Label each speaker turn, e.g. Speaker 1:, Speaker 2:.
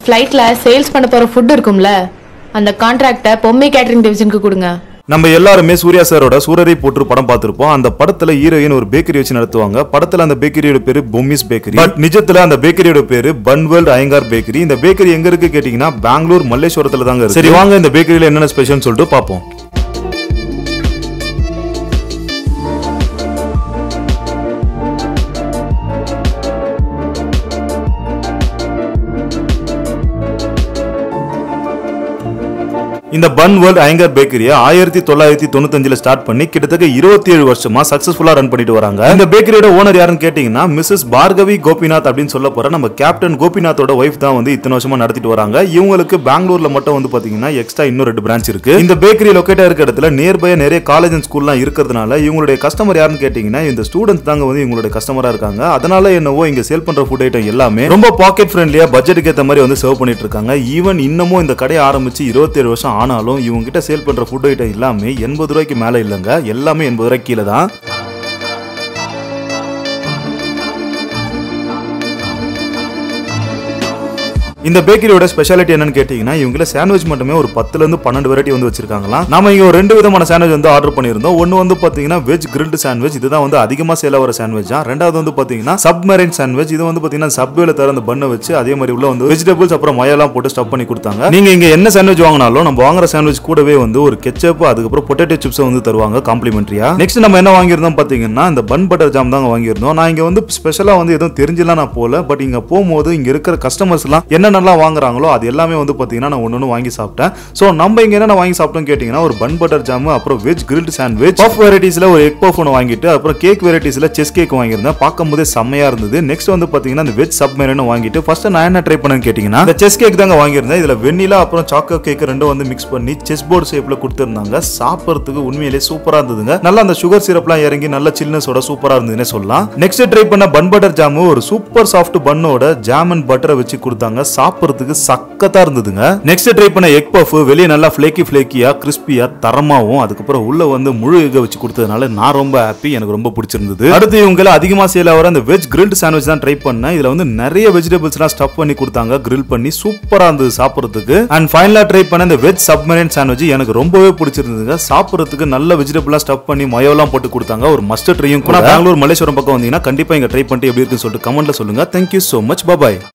Speaker 1: ஃப்ளைட்ல சேல்ஸ் பண்ண போற ஃபுட் இருக்கும்ல அந்த கான்ட்ராக்டை பொம்மை கேட்டரிங் டிவிஷனுக்கு கொடுங்க
Speaker 2: நம்ம எல்லாருமே சூர்யா சாரோட சூரரை போட்டு படம் பார்த்திருப்போம் அந்த படத்துல ஹீரோயின் ஒரு பேக்கரி வச்சு நடத்துவாங்க படத்துல அந்த பேக்கரியோட பேரு பொம்மிஸ் பேக்கரி பட் நிஜத்துல அந்த பேக்கரியோட பேரு பன்வேல்ட் அயங்கார் பேக்கரி இந்த பேக்கரி எங்க இருக்கு கேட்டீங்கன்னா பெங்களூர் மல்லேஸ்வரத்துல தாங்க இருக்கு சரி வாங்க இந்த பேக்கரியில என்னென்ன ஸ்பெஷல்னு சொல்லிட்டு பார்ப்போம் இந்த பன் வேர்ல்ட் அயங்கர் பேக்கரியை ஆயிரத்தி தொள்ளாயிரத்தி தொண்ணூத்தஞ்சுல ஸ்டார்ட் பண்ணி கிட்டத்தட்ட இருபத்தி ஏழு வருஷமா சக்சஸ்ஃபுல்லா ரன் பண்ணிட்டு வராங்க இந்த பேக்கரியோட ஓனர் யாருன்னு கேட்டீங்கன்னா மிஸ்ஸஸ் பார்கவி கோபிநாத் அப்படின்னு சொல்ல போற நம்ம கேப்டன் கோபிநாத்தோட ஒய்ஃப் தான் வந்து இத்தனை வருஷமா நடத்திட்டு வராங்க இவங்களுக்கு பெங்களூர்ல மட்டும் வந்து பாத்தீங்கன்னா எக்ஸ்ட்ரா இன்னும் ரெண்டு பிரான்ச் இருக்கு இந்த பேக்கரி லொக்கேட்டா இருக்க இடத்துல நியர்பை நிறைய காலேஜ் அண்ட் ஸ்கூல்லாம் இருக்கிறதுனால இவங்களுடைய கஸ்டமர் யாருன்னு கேட்டீங்கன்னா இந்த ஸ்டூடெண்ட்ஸ் தாங்க வந்து இவங்களுடைய கஸ்டமரா இருக்காங்க அதனால என்னவோ இங்க சேல் பண்ற ஃபுட் ஐட்டம் எல்லாமே ரொம்ப பாக்கெட் ஃப்ரெண்ட்லியா பட்ஜெட்டுக்கு ஏத்த மாதிரி வந்து சர்வ் பண்ணிட்டு இருக்காங்க ஈவன் இன்னமும் இந்த கடையை ஆரம்பிச்சு இருபத்தேழு வருஷம் ஆனாலும் இவங்க கிட்ட சேல் பண்ற ஃபுட் ஐட்டம் எல்லாமே எண்பது ரூபாய்க்கு மேல இல்லைங்க எல்லாமே எண்பது ரூபாய்க்கு கீழே தான் இந்த பேக்கரியோட ஸ்பெஷாலிட்டி என்னன்னு கேட்டீங்கன்னா இவங்கள சாண்ட்விச் மட்டுமே ஒரு பத்துல இருந்து பன்னெண்டு வெரைட்டி வந்து வச்சிருக்காங்களாம் நாம இங்க ஒரு ரெண்டு விதமான சாண்ட்விச் வந்து ஆர்டர் பண்ணியிருந்தோம் ஒன்னு வந்து பாத்தீங்கன்னா வெஜ் கிரில்டு சாண்ட்விச் இதுதான் வந்து அதிகமா சேல் ஆகிற சாண்ட்விச் தான் ரெண்டாவது வந்து பாத்தீங்கன்னா சப்மரைன் சாண்ட்விச் இது வந்து பாத்தீங்கன்னா சப்வேல தர அந்த பண்ணை வச்சு அதே மாதிரி உள்ள வந்து வெஜிடபிள்ஸ் அப்புறம் மயெல்லாம் போட்டு ஸ்டப் பண்ணி கொடுத்தாங்க நீங்க இங்க என்ன சாண்ட்விச் வாங்கினாலும் நம்ம வாங்குற சாண்ட்விச் கூடவே வந்து ஒரு கெச்சப் அதுக்கப்புறம் பொட்டேட்டோ சிப்ஸ் வந்து தருவாங்க காம்ப்ளிமெண்ட்ரியா நெக்ஸ்ட் நம்ம என்ன வாங்கியிருந்தோம் பாத்தீங்கன்னா இந்த பன் பட்டர் ஜாம் தாங்க வாங்கியிருந்தோம் நான் இங்க வந்து ஸ்பெஷலா வந்து எதுவும் தெரிஞ்சலாம் நான் போல பட் இங்க போகும்போது இங்க இருக்கிற கஸ்டமர்ஸ் எல்லாம் என்னென்னலாம் வாங்குறாங்களோ அது எல்லாமே வந்து பாத்தீங்கன்னா நான் ஒன்னு வாங்கி சாப்பிட்டேன் சோ நம்ம இங்க என்ன வாங்கி சாப்பிட்டோம் கேட்டீங்கன்னா ஒரு பன் பட்டர் ஜாம் அப்புறம் வெஜ் கிரில்டு சாண்ட்விச் பஃப் வெரைட்டிஸ்ல ஒரு எக் பஃப் ஒன்று வாங்கிட்டு அப்புறம் கேக் வெரைட்டிஸ்ல செஸ் கேக் வாங்கியிருந்தேன் பார்க்கும்போதே செம்மையா இருந்தது நெக்ஸ்ட் வந்து பாத்தீங்கன்னா இந்த வெஜ் சப்மேரன் வாங்கிட்டு ஃபர்ஸ்ட் நான் என்ன ட்ரை பண்ணேன்னு கேட்டீங்கன்னா இந்த செஸ் கேக் தாங்க வாங்கியிருந்தேன் இதுல வெண்ணிலா அப்புறம் சாக்கோ கேக் ரெண்டும் வந்து மிக்ஸ் பண்ணி செஸ் போர்டு ஷேப்ல கொடுத்துருந்தாங்க சாப்பிட்றதுக்கு உண்மையிலேயே சூப்பரா இருந்ததுங்க நல்லா அந்த சுகர் சிரப்லாம் இறங்கி நல்ல சில்னஸோட சூப்பரா இருந்ததுன்னே சொல்லலாம் நெக்ஸ்ட் ட்ரை பண்ண பன் பட்டர் ஜாமு ஒரு சூப்பர் சாஃப்ட் பன்னோட ஜாம் அண்ட் பட்டரை வச்சு கொடுத்தாங்க சாப்பிட்றதுக்கு சக்கத்தா இருந்ததுங்க நெக்ஸ்ட் ட்ரை பண்ண எக் பஃப் வெளியே நல்லா ஃபிளேக்கி ஃபிளேக்கியா கிறிஸ்பியா தரமாவும் அதுக்கப்புறம் உள்ள வந்து முழு எக வச்சு கொடுத்ததுனால நான் ரொம்ப ஹாப்பி எனக்கு ரொம்ப பிடிச்சிருந்தது அடுத்து இவங்கள அதிகமா சேல் ஆகிற அந்த வெஜ் கிரில்டு சாண்ட்விச் தான் ட்ரை பண்ணேன் இதுல வந்து நிறைய வெஜிடபிள்ஸ்லாம் ஸ்டஃப் பண்ணி கொடுத்தாங்க கிரில் பண்ணி சூப்பரா இருந்தது சாப்பிட்றதுக்கு அண்ட் ஃபைனலா ட்ரை பண்ண இந்த வெஜ் சப்மரைன் சாண்ட்விச் எனக்கு ரொம்பவே பிடிச்சிருந்ததுங்க சாப்பிட்றதுக்கு நல்ல வெஜிடபிள்லாம் ஸ்டஃப் பண்ணி மயோலாம் போட்டு கொடுத்தாங்க ஒரு மஸ்ட் ட்ரையும் கூட பெங்களூர் மல்லேஸ்வரம் பக்கம் வந்தீங்கன்னா கண்டிப்பா இங்க ட்ரை பண்ணிட்டு எப்படி இருக்குன்னு சொல்லிட்டு கமெண்ட்ல சொல்லுங்க தேங்க்யூ so மச் பாய்